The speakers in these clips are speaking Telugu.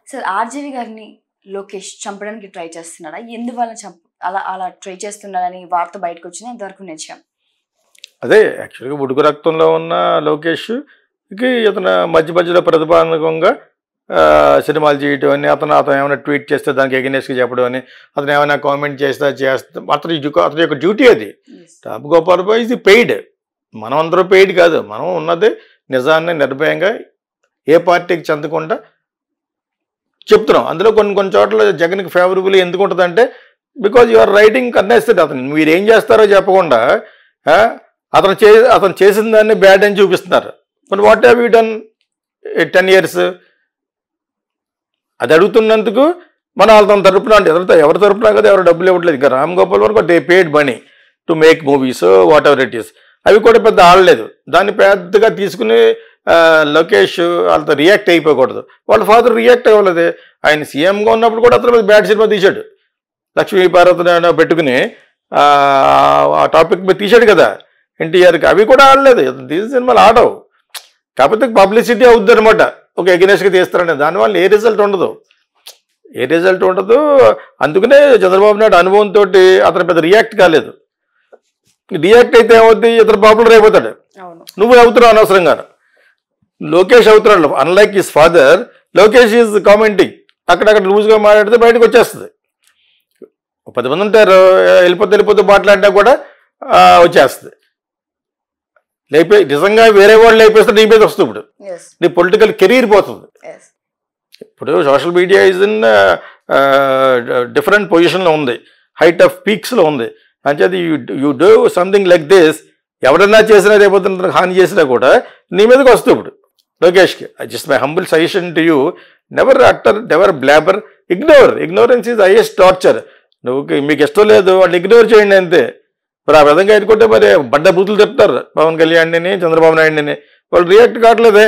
సార్ ఆర్జీవి గారిని లోకేష్ చంపడానికి ట్రై చేస్తున్నాడా ఎందువల్ల చంప అలా అలా ట్రై చేస్తున్నాడని వార్త బయటకు వచ్చింది అంతవరకు నిజం అదే యాక్చువల్గా ఉడుకు రక్తంలో ఉన్న లోకేష్కి ఇతను మధ్య మధ్యలో ప్రతిపాదకంగా ఆ, సినిమాలు చేయటం అని అతను అతను ఏమైనా ట్వీట్ చేస్తే దానికి ఎగనెస్ట్గా చెప్పడం అని అతను ఏమైనా కామెంట్ చేస్తా చేస్తా అతని డ్యూ- అతని యొక్క డ్యూటీ అది టాప్ గోపాల్ బాయ్ ఇది పెయిడ్ మనం అందరూ పెయిడ్ కాదు మనం ఉన్నది నిజాన్ని నిర్భయంగా ఏ పార్టీకి చెందకుండా చెప్తున్నాం అందులో కొన్ని కొన్ని చోట్ల జగన్కి ఫేవరబుల్ ఎందుకు ఉంటుందంటే బికాజ్ యు ఆర్ రైటింగ్ కన్నేస్తుంది అతను మీరు ఏం చేస్తారో చెప్పకుండా ఆ, అతను చే అతను చేసిన దాన్ని బ్యాడ్ అని చూపిస్తున్నారు but what have you done ten years అది అడుగుతున్నందుకు మన వాళ్ళ తరపున అంటే ఎవరితో ఎవరి తరపున కదా ఎవరు డబ్బులు ఇవ్వట్లేదు ఇంకా రామ్ గోపాల్ వరకు they paid money to make movies whatever it is అవి కూడా పెద్ద ఆడలేదు దాన్ని పెద్దగా తీసుకుని ఆ, లోకేష్ వాళ్ళతో రియాక్ట్ అయిపోకూడదు వాళ్ళ ఫాదర్ రియాక్ట్ అవ్వలేదు ఆయన సీఎంగా ఉన్నప్పుడు కూడా అతను బ్యాడ్ సినిమా తీశాడు లక్ష్మీ పార్వతిని పెట్టుకుని ఆ, ఆ టాపిక్ మీద తీశాడు కదా ఎన్టీఆర్కి అవి కూడా ఆడలేదు ఇతను తీసిన సినిమాలు ఆడవు కాకపోతే పబ్లిసిటీ అవుద్ది అనమాట ఒక ఎగనెస్ట్గా తీస్తారని దానివల్ల ఏ రిజల్ట్ ఉండదు ఏ రిజల్ట్ ఉండదు అందుకనే చంద్రబాబు నాయుడు అనుభవంతో అతను పెద్ద రియాక్ట్ కాలేదు రియాక్ట్ అయితే ఏమవుద్ది ఇతను పాపులర్ అయిపోతాడు అవును నువ్వు అవుతున్నావు అనవసరంగా లోకేష్ అవుతున్నాడు unlike his father Lokesh is commenting అక్కడక్కడ లూజ్గా మాట్లాడితే బయటకు వచ్చేస్తుంది ఒక పది మంది ఉంటారు వెళ్ళిపోతే వెళ్ళిపోతే మాట్లాడినా కూడా ఆ, వచ్చేస్తుంది లేపే నిజంగా వేరే వాళ్ళు లేపేస్తే నీ మీద వస్తుంది ఇప్పుడు ఎస్ నీ పొలిటికల్ కెరీర్ పోతుంది ఎస్ ఇప్పుడు social media is in different పొజిషన్లో ఉంది హైట్ ఆఫ్ పీక్స్లో ఉంది అంచేది you you do something like this ఎవరన్నా చేసినా రేపొద్దున హాని చేసినా కూడా నీ మీదకి వస్తుంది ఇప్పుడు లోకేష్కి just my humble suggestion to you never utter never blabber ignore ignorance is highest torture నువ్వు మీకు ఇష్టం లేదు వాళ్ళు ఇగ్నోర్ చేయండి అంతే మరి ఆ విధంగా ఎదుర్కొంటే మరి బండ బూతులు తిప్పుతారు పవన్ కళ్యాణ్ని చంద్రబాబు నాయుడిని వాళ్ళు రియాక్ట్ కావట్లేదే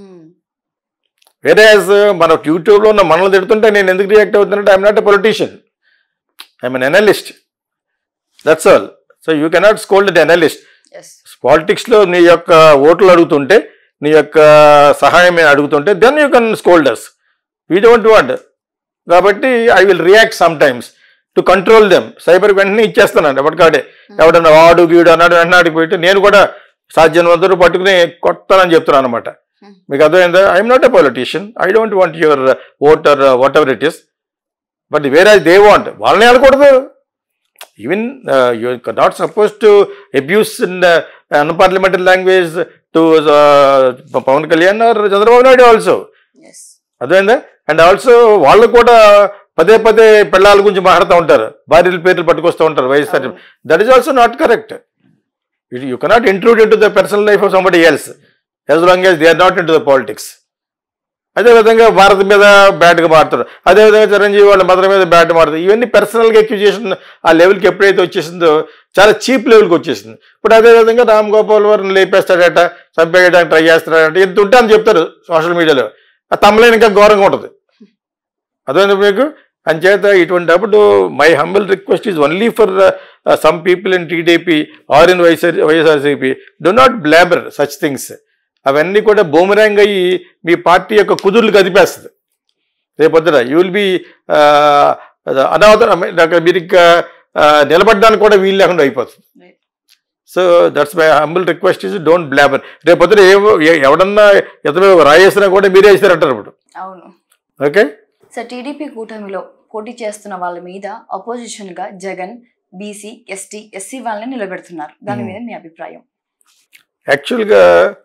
వేరే మన యూట్యూబ్లో ఉన్న మనల్ని తిడుతుంటే నేను ఎందుకు రియాక్ట్ అవుతున్నానంటే I'm not a politician I'm an analyst that's all so you cannot scold an analyst yes పాలిటిక్స్లో నీ యొక్క ఓట్లు అడుగుతుంటే నీ యొక్క సహాయం నేను అడుగుతుంటే then you can scolders we don't want కాబట్టి I will react sometimes to control them cyber వెంటనే ఇచ్చేస్తానండి ఎప్పటికాడే ఎవడన్నా వాడు గీడు అన్నాడు వెంటనే అడిగి పోయి నేను కూడా సాధ్యమైనంత పట్టుకుని కొట్టానని చెప్తున్నాను అనమాట Hmm. మీకు అర్థమైందా I'm not a politician I don't want your voter whatever it is but వేరే దే వాంట్ వాళ్ళని ఆడకూడదు even you not suppose to abuse in unparliamentary language to Pavan Kalyan or Chandrababu Naidu also yes అర్థమైందా అండ్ ఆల్సో వాళ్ళు కూడా పదే పదే పిల్లల గురించి మాట్లాడుతూ ఉంటారు భార్యల పేర్లు పట్టుకొస్తూ ఉంటారు YSR that is also not correct you cannot intrude into the personal life of somebody else as long as they are not into the politics అదేవిధంగా భారత్ మీద బ్యాడ్గా మారుతారు అదేవిధంగా చిరంజీవి వాళ్ళ మదర్ మీద బ్యాడ్ మారుతారు ఇవన్నీ పర్సనల్గా అక్యూజేషన్ ఆ లెవెల్కి ఎప్పుడైతే వచ్చేసిందో చాలా చీప్ లెవెల్కి వచ్చేసింది ఇప్పుడు అదేవిధంగా రామ్ గోపాల్ వారిని లేపేస్తాడట చంపేయడానికి ట్రై చేస్తాడట ఇంత ఉంటే అని చెప్తారు సోషల్ మీడియాలో ఆ తమలేని ఇంకా ఘోరంగా ఉంటుంది అదే మీకు అంచేత ఇటువంటిప్పుడు my humble request is only for some people in TDP or in YSR YSRCP do not blabber such things అవన్నీ కూడా బూమరాంగ్ అయ్యి మీ పార్టీ యొక్క కుదుర్లు కదిపేస్తుంది రేపొద్దున యూ విల్ బి అనాథ మీరు ఇంకా ఆ, నిలబడడానికి కూడా వీలు లేకుండా అయిపోతుంది Right. So that's my humble request is don't blabber రేపొద్దున ఏ ఏ- ఎవడన్నా ఇతను రాయేసినా కూడా మీరే వేస్తారంటారు ఇప్పుడు అవును ఓకే సార్ టీడీపీ కూటమిలో పోటీ చేస్తున్న వాళ్ళ మీద అపోజిషన్ గా జగన్ బీసీ ఎస్టీ ఎస్సీ వాళ్ళని నిలబెడుతున్నారు దాని Hmm. మీద మీ అభిప్రాయం యాక్చువల్గా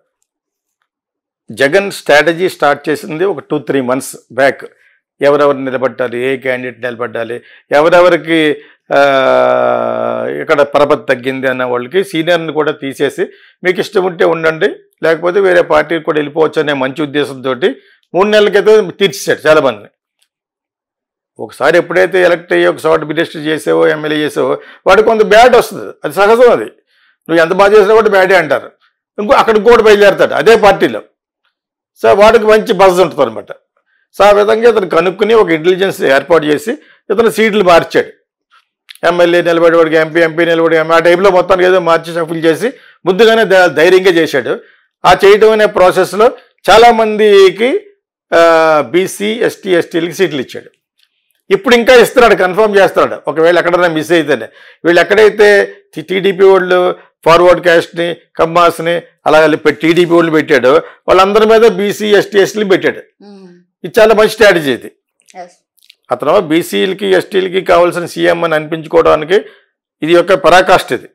జగన్ స్ట్రాటజీ స్టార్ట్ చేసింది ఒక టూ త్రీ మంత్స్ బ్యాక్ ఎవరెవరు నిలబడ్డాలి ఏ క్యాండిడేట్ నిలబడ్డాలి ఎవరెవరికి ఆ, ఇక్కడ పరపతి తగ్గింది అన్న వాళ్ళకి సీనియర్ని కూడా తీసేసి మీకు ఇష్టం ఉంటే ఉండండి లేకపోతే వేరే పార్టీకి కూడా వెళ్ళిపోవచ్చు అనే మంచి ఉద్దేశంతో మూడు నెలల క్రితం తీర్చేశాడు చాలామందిని ఒకసారి ఎప్పుడైతే ఎలక్ట్ అయ్యి ఒక చోట మినిస్టర్ చేసావో ఎమ్మెల్యే చేసావో వాడికి కొంత బ్యాడ్ వస్తుంది అది సహజం అది నువ్వు ఎంత బాగా చేసినా కూడా బ్యాడే అంటారు ఇంకో అక్కడ ఇంకోటి బయలుదేరుతాడు అదే పార్టీలో సో వాడికి మంచి బజ్ ఉంటుంది అనమాట సో ఆ విధంగా ఇతను కనుక్కుని ఒక ఇంటెలిజెన్స్ ఏర్పాటు చేసి ఇతను సీట్లు మార్చాడు ఎమ్మెల్యే నిలబడేవాడికి ఎంపీ ఎంపీ నిలబడి ఆ టైంలో మొత్తానికి ఏదో మార్చి షఫుల్ చేసి ముందుగానే ధై- ధైర్యంగా చేశాడు ఆ చేయటం అనే ప్రాసెస్లో చాలామందికి బీసీ ఎస్టీ ఎస్టీలకి సీట్లు ఇచ్చాడు ఇప్పుడు ఇంకా ఇస్తున్నాడు కన్ఫర్మ్ చేస్తున్నాడు ఒకవేళ ఎక్కడైనా మిస్ అయితేనే వీళ్ళు ఎక్కడైతే టీడీపీ వాళ్ళు ఫార్వర్డ్ క్యాస్ట్ని కమ్మాస్ని అలా టీడీపీ వాళ్ళు పెట్టాడు వాళ్ళందరి మీద బీసీ ఎస్టీ ఎస్టీలు పెట్టాడు ఇది చాలా మంచి స్ట్రాటజీ ఇది ఎస్ అతను బీసీలకి ఎస్టీలకి కావాల్సిన సీఎం అని అనిపించుకోవడానికి ఇది యొక్క పరాకాష్ట ఇది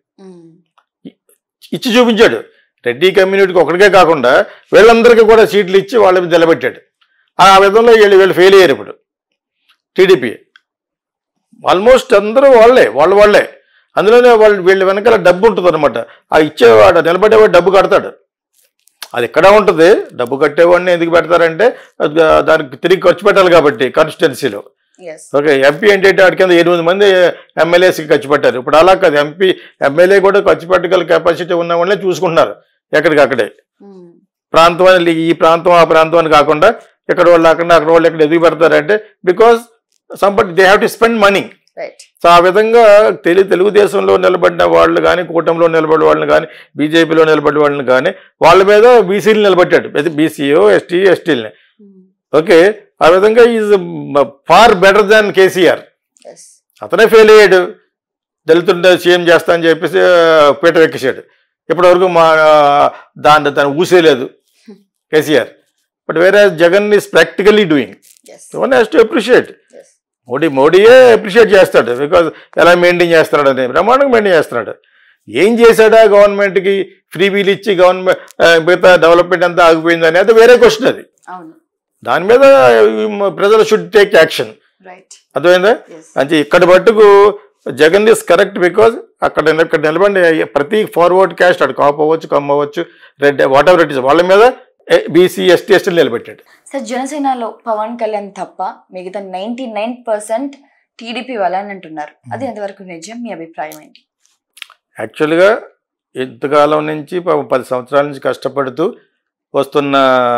ఇచ్చి చూపించాడు రెడ్డి కమ్యూనిటీకి ఒకటికే కాకుండా వీళ్ళందరికీ కూడా సీట్లు ఇచ్చి వాళ్ళ మీద నిలబెట్టాడు ఆ విధంలో వీళ్ళు వీళ్ళు ఫెయిల్ అయ్యారు ఇప్పుడు టీడీపీ ఆల్మోస్ట్ అందరూ వాళ్ళే వాళ్ళ వాళ్ళే అందులోనే వాళ్ళు వీళ్ళ వెనకాల డబ్బు ఉంటుంది అనమాట ఆ ఇచ్చేవాడు నిలబడేవాడు డబ్బు కడతాడు అది ఎక్కడ ఉంటుంది డబ్బు కట్టేవాడిని ఎందుకు పెడతారంటే అది దానికి తిరిగి ఖర్చు పెట్టాలి కాబట్టి కాన్స్టిట్యున్సీలో ఎస్ ఓకే ఎంపీ ఏంటంటే వాడి కింద ఎనిమిది మంది ఎమ్మెల్యేస్కి ఖర్చు పెట్టారు ఇప్పుడు అలా కాదు ఎంపీ ఎమ్మెల్యే కూడా ఖర్చు పెట్టగల కెపాసిటీ ఉన్న వాళ్ళే చూసుకుంటున్నారు ఎక్కడికక్కడే ప్రాంతం అని ఈ ప్రాంతం ఆ ప్రాంతం అని కాకుండా ఇక్కడ వాళ్ళు అక్కడ అక్కడ వాళ్ళు ఎక్కడ ఎదుగు పెడతారంటే because some but they have to spend money right so ఆ విధంగా తెలు తెలుగుదేశంలో నిలబడిన వాళ్ళు కానీ కూటమిలో నిలబడిన వాళ్ళని కానీ బీజేపీలో నిలబడిన వాళ్ళని కానీ వాళ్ళ మీద బీసీలు నిలబెట్టాడు బీసీఓ ఎస్టీ ఎస్టీలని ఓకే ఆ విధంగా is far better than KCR yes అతనే ఫెయిల్ అయ్యాడు దళితుండే సీఎం చేస్తా అని చెప్పేసి ఆ, పీట ఎక్కేసాడు ఇప్పటివరకు మా ఆ, దాన్ని దాన్ని ఊసేయలేదు కేసీఆర్ బట్ వేరే Jagan is practically doing yes one has to appreciate yes Modi మోడీయే అప్రిషియేట్ చేస్తాడు బికాజ్ ఎలా మెయింటైన్ చేస్తున్నాడు అని బ్రహ్మాండంగా మెయింటైన్ చేస్తున్నాడు ఏం చేశాడా గవర్నమెంట్కి ఫ్రీ వీల్ ఇచ్చి గవర్నమెంట్ మిగతా డెవలప్మెంట్ అంతా ఆగిపోయిందని అది వేరే క్వశ్చన్ అది అవును దాని మీద ఈ ప్రజలు షుడ్ టేక్ యాక్షన్ రైట్ అర్థమైందా ఎస్ అంటే ఇక్కడ మట్టుకు జగన్ ఇస్ కరెక్ట్ బికాజ్ అక్కడ నిల- ఇక్కడ నిలబడి ప్రతి ఫార్వర్డ్ క్యాస్ట్ అటు కాపు అవ్వచ్చు కమ్మ అవ్వచ్చు రెడ్ వాట్ ఎవర్ ఇట్ ఇస్ వాళ్ళ మీద బీసీ ఎస్టీ ఎస్టీలు నిలబెట్టాడు సార్ జనసేనలో పవన్ కళ్యాణ్ తప్ప మిగతా నైన్టీ నైన్ పర్సెంట్ టీడీపీ వాళ్ళని అంటున్నారు అది ఎంతవరకు నిజం మీ అభిప్రాయం ఏంటి యాక్చువల్గా ఎంతకాలం నుంచి పాపం పది సంవత్సరాల నుంచి కష్టపడుతూ వస్తున్న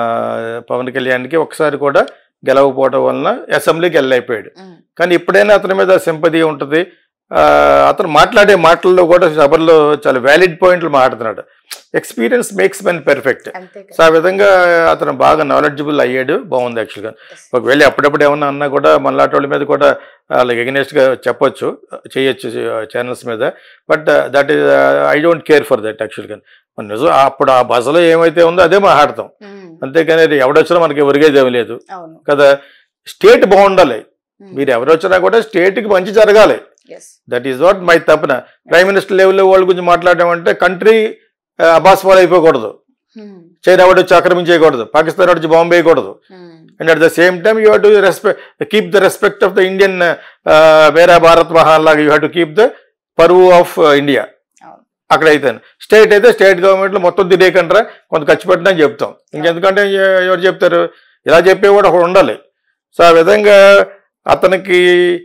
పవన్ కళ్యాణ్కి ఒకసారి కూడా గెలవకపోవడం వలన అసెంబ్లీకి వెళ్ళైపోయాడు కానీ ఇప్పుడైనా అతని మీద సింపతి ఉంటుంది ఆ, అతను మాట్లాడే మాటల్లో కూడా సభల్లో చాలా వ్యాలిడ్ పాయింట్లు మాట్లాడుతున్నాడు ఎక్స్పీరియన్స్ మేక్స్ మెన్ పెర్ఫెక్ట్ అంతే సో ఆ విధంగా అతను బాగా నాలెడ్జబుల్ అయ్యాడు బాగుంది యాక్చువల్గా ఒకవేళ అప్పుడప్పుడు ఏమన్నా అన్నా కూడా మనలాంటి వాళ్ళ మీద కూడా వాళ్ళకి ఎగనెస్ట్గా చెప్పొచ్చు చేయొచ్చు ఛానల్స్ మీద but that is I don't care for that యాక్చువల్గా మన నిజం అప్పుడు ఆ బసలో ఏమైతే ఉందో అదే మాట్లాడతాం అంతేకాని అది ఎవడొచ్చినా మనకి ఒరిగేది ఏమీ లేదు అవును కదా స్టేట్ బాగుండాలి మీరు ఎవరు వచ్చినా కూడా స్టేట్కి మంచి జరగాలి yes that is what my తప్పన ప్రైమ్ మినిస్టర్ లెవెల్లో వాళ్ళ గురించి మాట్లాడడం అంటే కంట్రీ అబాస్ ఫాల్ అయిపోకూడదు చైనా వాడు వచ్చి ఆక్రమించేయకూడదు పాకిస్తాన్ వాడు వచ్చి బాంబే వేయకూడదు and at the same time you have to respect keep the respect of the Indian వేరే భారత్ మహాన్ లాగా you have to keep the పరువు ఆఫ్ ఇండియా అవును అక్కడ అయితే స్టేట్ అయితే స్టేట్ గవర్నమెంట్లో మొత్తం తినేయకంటారా కొంత ఖర్చు పెట్టినా చెప్తాం ఇంకెందుకంటే ఎ- ఎవరు చెప్తారు ఇలా చెప్పేవాడు ఒకడు ఉండాలి సో ఆ విధంగా అతనికి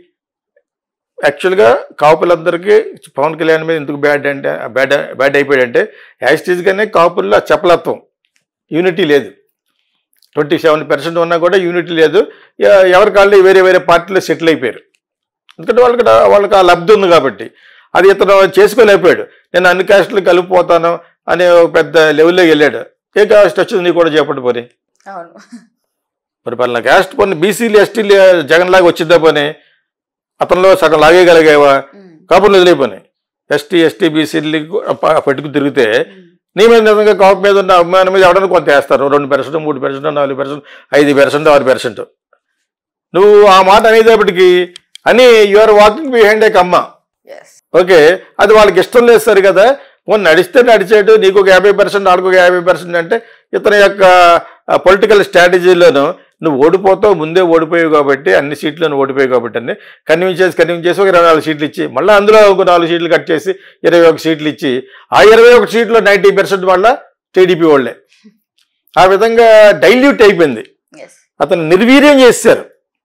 యాక్చువల్గా కాపులందరికీ పవన్ కళ్యాణ్ మీద ఎందుకు బ్యాడ్ అంటే బ్యాడ్ బ్యాడ్ అయిపోయాడంటే యాస్టీజ్గానే కాపుల్లో చపలత్వం యూనిటీ లేదు ట్వంటీ సెవెన్ పర్సెంట్ ఉన్నా కూడా యూనిటీ లేదు ఎ- ఎవరి కాళ్ళు వేరే వేరే పార్టీలో సెటిల్ అయిపోయారు ఎందుకంటే వాళ్ళకి డా- వాళ్ళకి ఆ లబ్ధి ఉంది కాబట్టి అది ఇతను చేసుకోలేకపోయాడు నేను అన్ని క్యాస్టులు కలిపిపోతాను అనే ఒక పెద్ద లెవెల్లో వెళ్ళాడు ఏ క్యాస్ట్ వచ్చింది నీకు కూడా చెప్పండి పోనీ అవును మరి పలానా క్యాస్ట్ పోనీ బీసీలు ఎస్టీలు జగన్ లాగా వచ్చిద్దా పోనీ అతనిలో సగం లాగేయగలిగావా ఉమ్, కాపులు వదిలేపోయి ఎస్టీ ఎస్టీ బీసీలు పెట్టుకు తిరిగితే ఉమ్, నీ మీద నిజంగా కాపు మీద ఉన్న అభిమానం మీద ఎవడన్నా కొంత వేస్తారు రెండు పర్సెంట్ మూడు పర్సెంట్ నాలుగు పర్సెంట్ ఐదు పర్సెంట్ ఆరు పర్సెంట్ నువ్వు ఆ మాట అనేటప్పటికి అని your walking behind a Kamma yes. Okay అది వాళ్ళకి ఇష్టం లేదు సరి కదా పోనీ నడిస్తే నడిచేటు నీకు ఒక యాభై పర్సెంట్ ఆడికి ఒక యాభై పర్సెంట్ అంటే ఇతని యొక్క పొలిటికల్ స్ట్రాటజీలోను నువ్వు ఓడిపోతావు ముందే ఓడిపోయావు కాబట్టి అన్ని సీట్లను ఓడిపోయావు కాబట్టి అన్ని కన్విన్స్ చేసి కన్విన్స్ చేసి ఒక ఇరవై నాలుగు సీట్లు ఇచ్చి మళ్ళీ అందులో ఒక నాలుగు సీట్లు కట్ చేసి ఇరవై ఒక సీట్లు ఇచ్చి ఆ ఇరవై ఒక సీట్లో నైంటీ పర్సెంట్ వాళ్ళ టీడీపీ వాళ్ళే ఆ విధంగా డైల్యూట్ అయిపోయింది yes. అతను నిర్వీర్యం చేశారు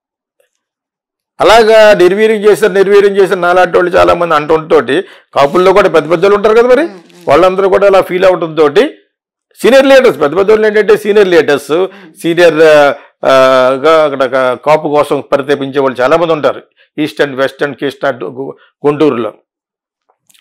అలాగా నిర్వీర్యం చేశారు నిర్వీర్యం చేశారు నాలాంటి వాళ్ళు చాలా మంది అంటుంటోటి కాపుల్లో కూడా పెద్ద పెద్దలు ఉంటారు కదా మరి ఉమ్, ఉమ్, వాళ్ళందరూ కూడా అలా ఫీల్ అవడంతో సీనియర్ లీడర్స్ పెద్ద పెద్ద వాళ్ళు ఏంటంటే సీనియర్ లీడర్స్ సీనియర్ గా అక్కడ కా- కాపు కోసం పరితపించే వాళ్ళు చాలా మంది ఉంటారు east and west and Krishna గు- గు- గుంటూరులో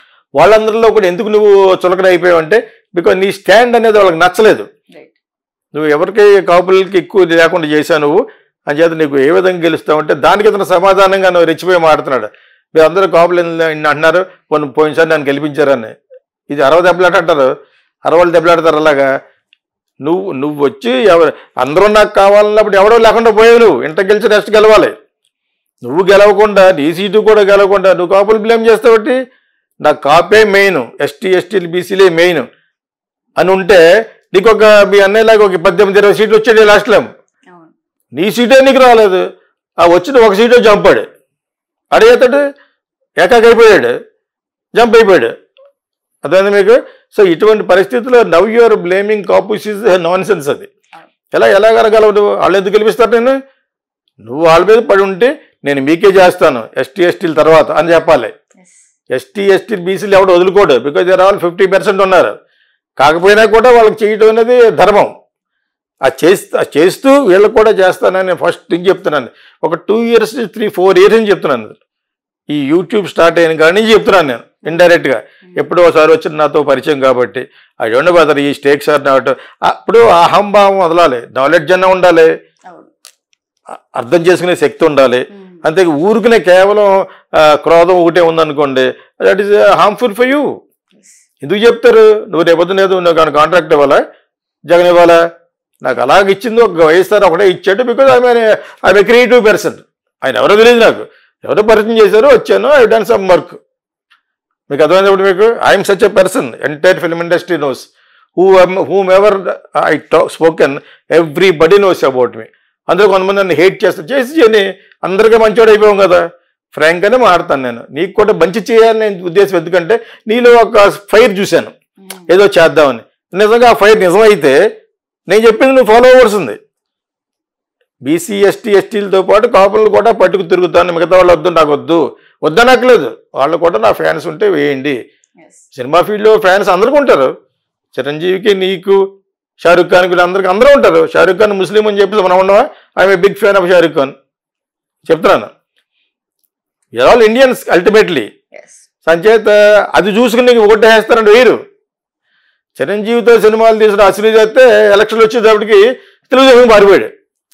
వాళ్ళందరిలో కూడా ఎందుకు నువ్వు చులకన అయిపోయావు అంటే బికాజ్ నీ స్టాండ్ అనేది వాళ్ళకి నచ్చలేదు right. నువ్వు ఎవరికి కాపులకి ఎక్కువ లేకుండా చేశావు నువ్వు అని చేత నీకు ఏ విధంగా గెలుస్తావంటే దానికి ఇతను సమాధానంగా నువ్వు రెచ్చిపోయి మాడుతున్నాడు మీరు అందరూ కాపులు ఇన్ని అంటున్నారు పోనీ పోయినసారి నన్ను గెలిపించారని ఇది అరవై దెబ్బలాట అంటారు అరవై దెబ్బలాడతారు అలాగా నువ్వు నువ్వు వచ్చి ఎవరు అందరూ నాకు కావాలన్నప్పుడు ఎవడో లేకుండా పోయావు నువ్వు ఇంట గెలిచి నెక్స్ట్ గెలవాలి నువ్వు గెలవకుండా నీ సీటు కూడా గెలవకుండా నువ్వు కాపులు బ్లేమ్ చేస్తావట్టి నాకు కాపే మెయిన్ ఎస్టీ ఎస్టీలు బీసీలే మెయిన్ అని ఉంటే నీకు ఒక మీ అన్నయ్యలాగా ఒక పద్దెనిమిది ఇరవై సీట్లు వచ్చాడు లాస్ట్లో అవును నీ సీటే నీకు రాలేదు ఆ వచ్చిన ఒక సీటే చంపాడు అడిగేతాడు ఏకాకి అయిపోయాడు జంప్ అయిపోయాడు అర్థమైంది మీకు సో ఇటువంటి పరిస్థితుల్లో now your blaming Kapus is nonsense అది ఎలా ఎలా కలగలవు నువ్వు వాళ్ళు ఎందుకు గెలిపిస్తారు నేను నువ్వు వాళ్ళ మీద పడి ఉంటే నేను మీకే చేస్తాను ఎస్టీ ఎస్టీల తర్వాత అని చెప్పాలి ఎస్ ఎస్టీ ఎస్టీ బీసీలు ఎవడు వదులుకోడు because there all fifty percent ఉన్నారు కాకపోయినా కూడా వాళ్ళకి చేయటం అనేది ధర్మం అది చేస్తూ అది చేస్తూ వీళ్ళకి కూడా చేస్తానని ఫస్ట్ థింగ్ చెప్తున్నాను ఒక two years three four years నుంచి చెప్తున్నాను ఈ యూట్యూబ్ స్టార్ట్ అయిన కాడి నుంచి చెప్తున్నాను నేను ఇండైరెక్ట్గా ఎప్పుడో ఒకసారి వచ్చిన నాతో పరిచయం కాబట్టి ఐ డోంట్ బదర్ ఈ స్టేక్స్ ఆర్ నాట్ అప్పుడు అహంభావం వదలాలి నాలెడ్జ్ అన్న ఉండాలి అవును అ- అర్థం చేసుకునే శక్తి ఉండాలి ఉమ్. అంతే ఊరికనే కేవలం ఆ, క్రోధం ఒకటే ఉందనుకోండి that is harmful for you Yes. ఎందుకు చెప్తారు నువ్వు రేపొద్దున ఏదో నువ్వు కానీ కాంట్రాక్ట్ ఇవ్వాలా జగన్ ఇవ్వాలా నాకు అలాగ ఇచ్చింది ఒక వైఎస్ఆర్ ఒకటే ఇచ్చాడు because I I creative person ఆయన ఎవరో తెలియదు నాకు ఎవరో పరిచయం చేశారో వచ్చాను ఐ డన్ సమ్ వర్క్ మీకు అర్థమైనప్పుడు మీకు I'm such a person entire film industry knows who whomever I talk spoken everybody knows about me అందరూ కొంతమంది నన్ను హేట్ చేస్తారు చేసి చేయని అందరికీ మంచోడు అయిపోయాం కదా ఫ్రాంక్గానే మాడతాను నేను నీకు కూడా మంచి చేయాలని ఉద్దేశం ఎందుకంటే నీలో ఒక ఫైర్ చూశాను ఉమ్. ఏదో చేద్దామని నిజంగా ఆ ఫైర్ నిజమైతే నేను చెప్పింది నువ్వు ఫాలో అవ్వాల్సింది బీసీ ఎస్టీ ఎస్టీలతో పాటు కాపులు కూడా పట్టుకు తిరుగుతాను మిగతా వాళ్ళు వద్దు నాకు వద్దు వద్దనక్కలేదు వాళ్ళు కూడా నా ఫ్యాన్స్ ఉంటే వేయండి Yes. సినిమా ఫీల్డ్లో ఫ్యాన్స్ అందరికీ ఉంటారు చిరంజీవికి నీకు షారుఖ్ ఖాన్కి అందరికి అందరూ ఉంటారు షారుఖ్ ఖాన్ ముస్లిం అని చెప్పి మనం ఉండవా I'm a big fan of Shahrukh Khan చెప్తున్నాను you are all Indians ultimately Yes. సంచేత అది చూసుకుని నీకు ఓటు వేస్తారంటే వేరు చిరంజీవితో సినిమాలు తీసిన అశ్విని చేస్తే ఎలక్షన్లు వచ్చేటప్పటికి తెలుగుదేశం పారిపోయాడు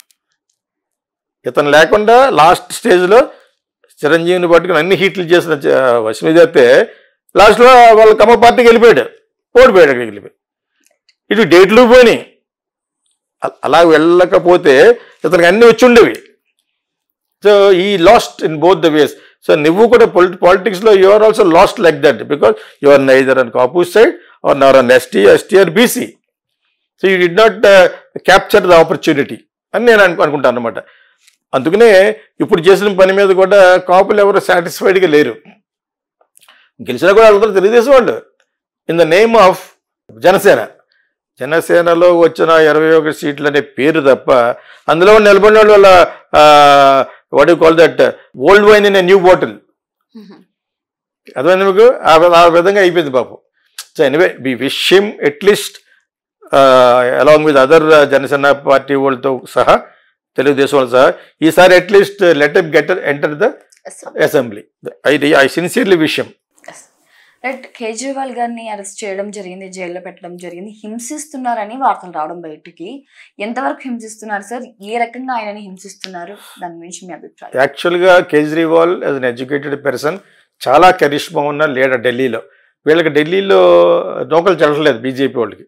ఇతను లేకుండా లాస్ట్ స్టేజ్లో చిరంజీవిని పట్టుకుని అన్ని హీట్లు చేసిన చ- అశ్విని చేస్తే లాస్ట్లో వాళ్ళ కమ్మ పార్టీకి వెళ్ళిపోయాడు ఓడిపోయాడు అక్కడికి వెళ్ళిపోయి ఇటు డేట్లు పోయినాయి అ- అలా వెళ్ళకపోతే ఇతనికి అన్ని వచ్చి ఉండేవి సో ఈ lost in both the ways so నువ్వు కూడా పొలిటి పాలిటిక్స్లో you are also lost like that because you are neither on Kapus side or nor on ST ST or BC so you did not capture the opportunity అని నేను అనుకు అనుకుంటాను అనమాట అందుకనే ఇప్పుడు చేసిన పని మీద కూడా కాపులు ఎవరు సాటిస్ఫైడ్గా లేరు గెలిచినా కూడా వాళ్ళందరూ తెలుగుదేశం వాళ్ళు in the name of Janasena జనసేనలో వచ్చిన ఇరవై ఒకటి సీట్లు అనే పేరు తప్ప అందులో నిలబడిన వాళ్ళు వాళ్ళ what you call that old wine in new bottle Mhm. అర్థమైంది మీకు ఆ వి- ఆ విధంగా అయిపోయింది పాపం so anyway we wish him at least along with other Janasena party వాళ్ళతో సహా తెలుగుదేశం వాళ్ళు సహా ఈసారి at least let get enter the Yes. Assembly I I sincerely విషయం Yes. రైట్ కేజ్రీవాల్ గారిని అరెస్ట్ చేయడం జరిగింది జైల్లో పెట్టడం జరిగింది హింసిస్తున్నారని వార్తలు రావడం బయటికి ఎంతవరకు హింసిస్తున్నారు సార్ ఏ రకంగా ఆయనని హింసిస్తున్నారు దాని గురించి మీ అభిప్రాయం యాక్చువల్గా Kejriwal as an educated person చాలా కరిష్మా ఉన్న లీడర్ ఢిల్లీలో వీళ్ళకి ఢిల్లీలో నౌకలు చెల్లట్లేదు బీజేపీ వాళ్ళకి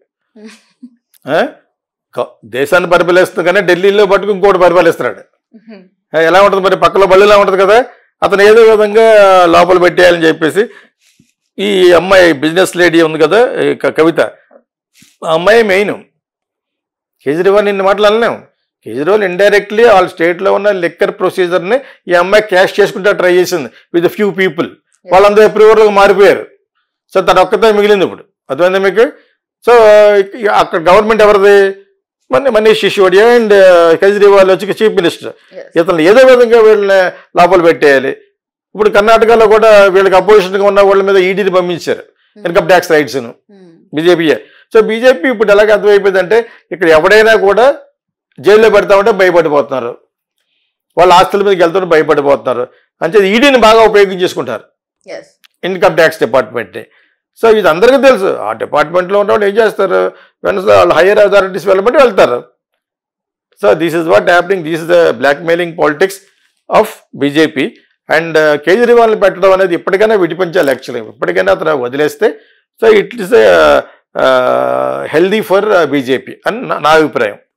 ఆ? క- దేశాన్ని పరిపాలిస్తుంది కానీ ఢిల్లీలో పట్టుకు ఇంకోటి పరిపాలిస్తున్నాడు Mhm. ఆ, ఎలా ఉంటుంది మరి పక్కలో బళ్ళులా ఉంటుంది కదా అతను ఏదో విధంగా లోపల పెట్టేయాలని చెప్పేసి ఈ అమ్మాయి బిజినెస్ లేడీ ఉంది కదా ఈ క- కవిత ఆ అమ్మాయి మెయిన్ కేజ్రీవాల్ నిన్న మాటలు అనలేం కేజ్రీవాల్ ఇండైరెక్ట్లీ వాళ్ళ స్టేట్లో ఉన్న లిక్కర్ ప్రొసీజర్ని ఈ అమ్మాయి క్యాష్ చేసుకుంటా ట్రై చేసింది విత్ ఫ్యూ పీపుల్ వాళ్ళందరూ ఎప్రూవర్గా మారిపోయారు సో తన ఒక్కతే మిగిలింది ఇప్పుడు అర్థమైందా మీకు సో ఇక అక్కడ గవర్నమెంట్ ఎవరిది మన మనీష్ సిసోడియా అండ్ కేజ్రీవాల్ వచ్చి చీఫ్ మినిస్టర్ Yes. ఇతను ఏదో విధంగా వీళ్ళని లోపల పెట్టేయాలి ఇప్పుడు కర్ణాటకలో కూడా వీళ్ళకి అపోజిషన్గా ఉన్న వాళ్ళ మీద ఈడీని పంపించారు ఇన్కమ్ ట్యాక్స్ రైట్స్ను Mhm. బీజేపీయే సో బీజేపీ ఇప్పుడు ఎలాగ అర్థమైపోయిందంటే ఇక్కడ ఎవడైనా కూడా జైల్లో పెడతామంటే భయపడిపోతున్నారు వాళ్ళ ఆస్తుల మీదకి వెళ్తుంటే భయపడిపోతున్నారు అంటే ఈడీని బాగా ఉపయోగించేసుకుంటారు Yes. ఇన్కమ్ ట్యాక్స్ డిపార్ట్మెంట్ని సో ఇది అందరికీ తెలుసు ఆ డిపార్ట్మెంట్లో ఉన్నవాడు ఏం చేస్తారు వెన్స్ వాళ్ళు హైయర్ అథారిటీస్ వెళ్ళబట్టి వెళ్తారు so this is what happening this is the blackmailing politics of BJP and కేజ్రీవాల్ని పెట్టడం అనేది ఇప్పటికైనా విడిపించాలి యాక్చువల్లీ ఇప్పటికైనా అతను వదిలేస్తే so it is healthy for BJP అని నా- నా అభిప్రాయం